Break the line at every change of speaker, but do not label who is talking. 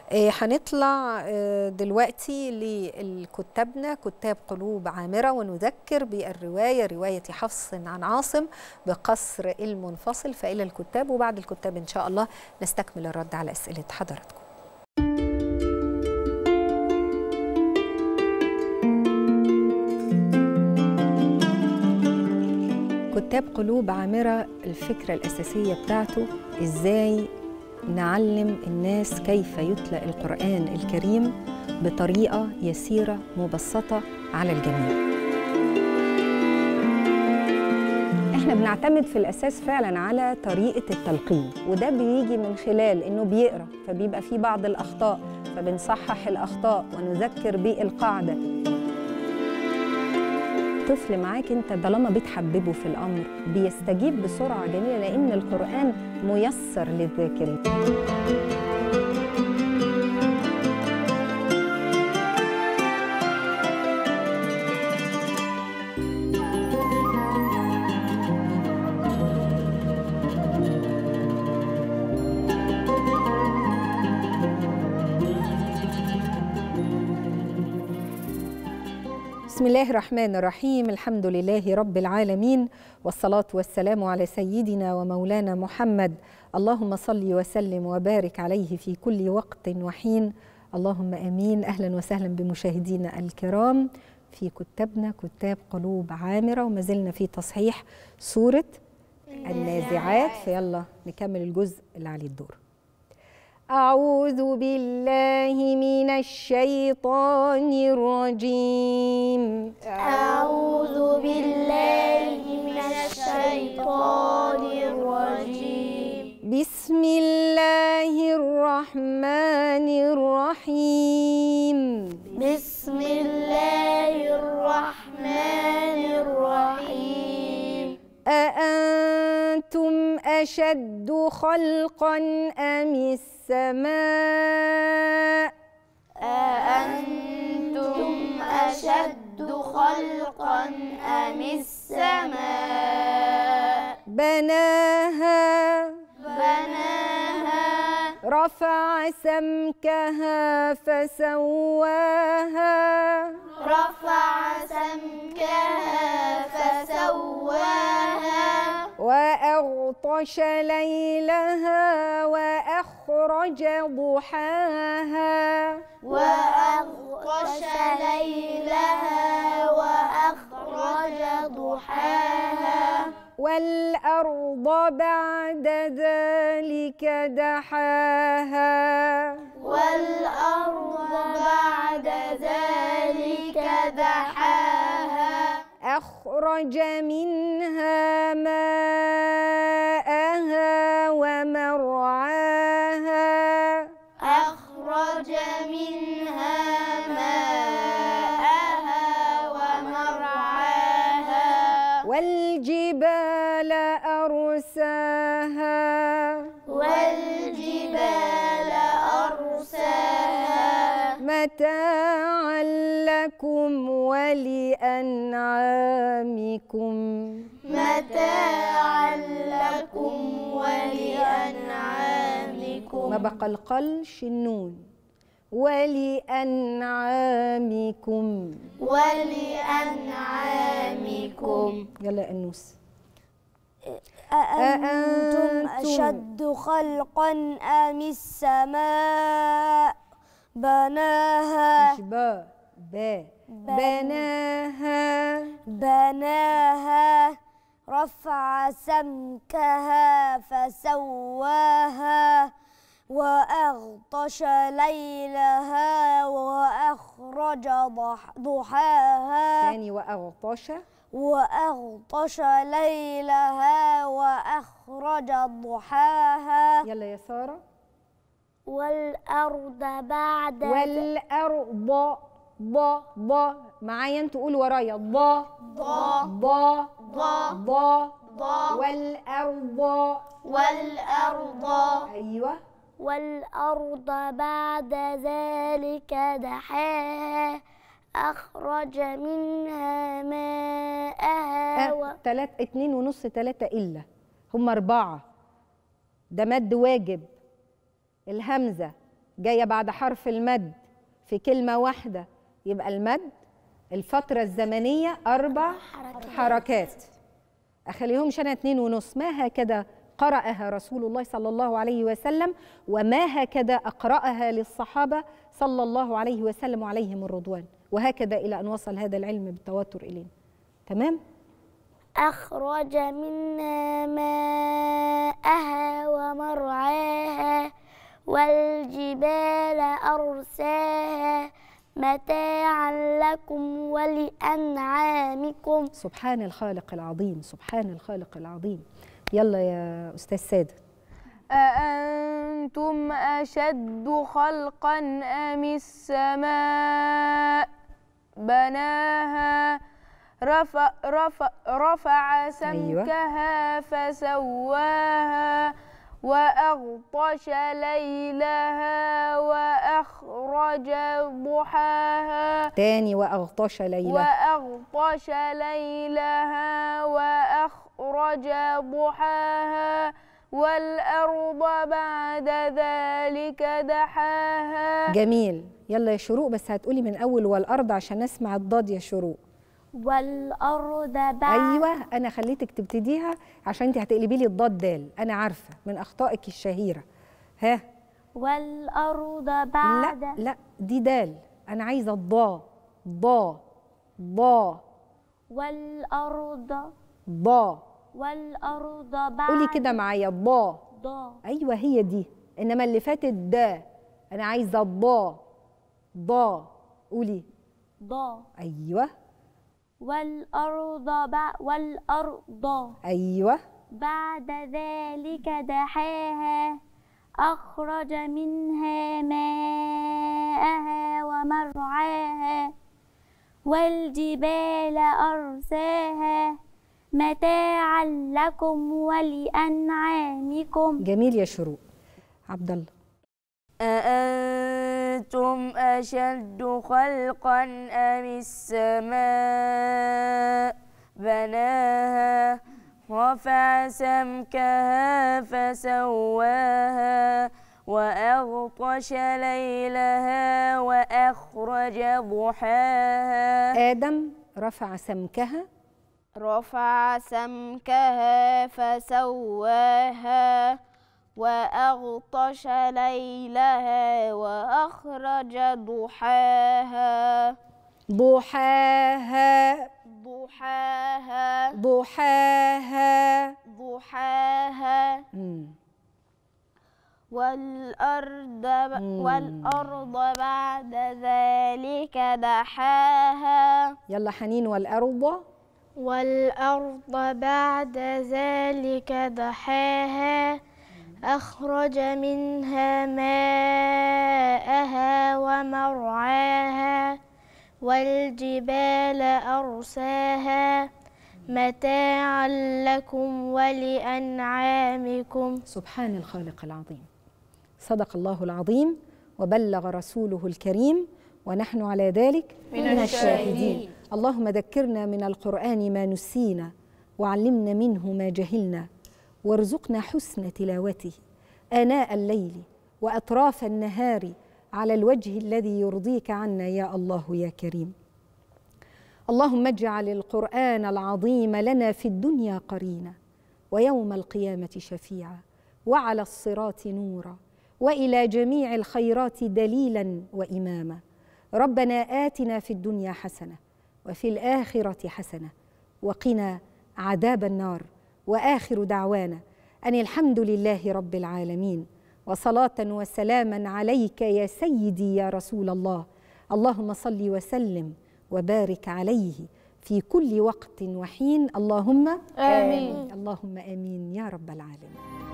آه، هنطلع آه، دلوقتي لكتابنا كتاب قلوب عامرة ونذكر بالرواية رواية حفص عن عاصم بقصر المنفصل فإلى الكتاب وبعد الكتاب إن شاء الله نستكمل الرد على أسئلة حضراتكم كتاب قلوب عامرة الفكرة الأساسية بتاعته إزاي نعلم الناس كيف يتلى القرآن الكريم بطريقة يسيرة مبسطة على الجميع
احنا بنعتمد في الاساس فعلا على طريقه التلقين وده بيجي من خلال انه بيقرا فبيبقى فيه بعض الاخطاء فبنصحح الاخطاء ونذكر بالقاعده طفل معاك انت طالما بتحببه في الامر بيستجيب بسرعه جميله لان القران ميسر للذاكرين
بسم الله الرحمن الرحيم الحمد لله رب العالمين والصلاة والسلام على سيدنا ومولانا محمد اللهم صل وسلم وبارك عليه في كل وقت وحين اللهم امين اهلا وسهلا بمشاهدينا الكرام في كتابنا كتاب قلوب عامره وما زلنا في تصحيح سوره النازعات فيلا نكمل الجزء اللي عليه الدور أعوذ بالله من الشيطان الرجيم
أعوذ بالله من الشيطان الرجيم
بسم الله الرحمن الرحيم
بسم الله الرحمن الرحيم
أأنتم أشد خلقا أم السماء
أأنتم أشد خلقا أم السماء
بناها
بناها
رفع سمكها فسواها
رفع سمكها فسواها
وأغطش ليلها وأخرج ضحاها
وأغطش ليلها وأخرج ضحاها
والأرض بعد ذلك دحاها
والأرض بعد ذلك دحاها
أخرج منها ماءها ومرعاها
أخرج منها ماءها ومرعاها
والجبال أرساها
والجبال أرساها
متاعا لكم ولأنعامكم
متاعا لكم ولأنعامكم
ما بقلقلش النون ولأنعامكم
ولأنعامكم
يلا يا أنوس
أأنتم أشد خلقا أم السماء بناها
مش با با بناها
بناها رفع سمكها فسواها وأغطش ليلها وأخرج ضح- ضحاها
تاني وأغطش
وأغطش ليلها وأخرج ضحاها
يلا يا سارة
والأرض بعد
والأرض ض ض معايا انتوا قولوا ورايا ض ض ض ض ض والأرض
والأرض
أيوه
والأرض بعد ذلك دحاها أخرج منها ماءها و...
أه تلات اتنين ونص تلاتة إلا هم أربعة ده مد واجب الهمزة جايه بعد حرف المد في كلمه واحده يبقى المد الفتره الزمنيه اربع حركات, حركات. اخليهمش انا اتنين ونص ما هكذا قرأها رسول الله صلى الله عليه وسلم وما هكذا أقرأها للصحابة صلى الله عليه وسلم وعليهم الرضوان وهكذا إلى أن وصل هذا العلم بالتواتر إلينا تمام؟
أخرج منها ماءها ومرعاها والجبال أرساها متاعا لكم ولأنعامكم
سبحان الخالق العظيم سبحان الخالق العظيم يلا يا أستاذ سادة
أأنتم أشد خلقا أم السماء بناها رفع, رفع, رفع سمكها فسواها وأغطش ليلها وأخرج ضحاها
تاني وأغطش ليلها
وأغطش ليلها وأخرج ضحاها والأرض بعد ذلك دحاها
جميل يلا يا شروق بس هتقولي من أول والأرض عشان نسمع الضاد يا شروق
والأرض بعد
ايوه انا خليتك تبتديها عشان انت هتقلبي لي الضاد دال انا عارفه من اخطائك الشهيره ها
والأرض
لا
بعد
لا دي دال انا عايزه الضا ضا ضا
والأرض
ضا
والأرض بعد
قولي كده معايا ضا
ضا
ايوه هي دي انما اللي فاتت دا انا عايزه الضا ضا قولي
ضا
ايوه
والأرض بع والأرض
ايوه
بعد ذلك دحاها أخرج منها ماءها ومرعاها والجبال أرساها متاعا لكم ولأنعامكم
جميل يا شروق عبد الله
أأنتم أشد خلقا أم السماء بناها رفع سمكها فسواها وأغطش ليلها وأخرج ضحاها
ادم رفع سمكها
رفع سمكها فسواها وأغطش ليلها وأخرج ضحاها
ضحاها
ضحاها
ضحاها
ضحاها
مم.
والأرض
مم.
والأرض بعد ذلك دحاها
يلا حنين والأرض
والأرض بعد ذلك دحاها أخرج منها ماءها ومرعاها والجبال أرساها متاعا لكم ولأنعامكم
سبحان الخالق العظيم صدق الله العظيم وبلغ رسوله الكريم ونحن على ذلك من, الشاهدين اللهم ذكرنا من القرآن ما نسينا وعلمنا منه ما جهلنا وارزقنا حسن تلاوته آناء الليل وأطراف النهار على الوجه الذي يرضيك عنا يا الله يا كريم اللهم اجعل القرآن العظيم لنا في الدنيا قرينا ويوم القيامة شفيعا وعلى الصراط نورا والى جميع الخيرات دليلا واماما ربنا اتنا في الدنيا حسنه وفي الاخره حسنه وقنا عذاب النار واخر دعوانا ان الحمد لله رب العالمين وصلاه وسلاما عليك يا سيدي يا رسول الله اللهم صل وسلم وبارك عليه في كل وقت وحين اللهم
آمين
اللهم امين يا رب العالمين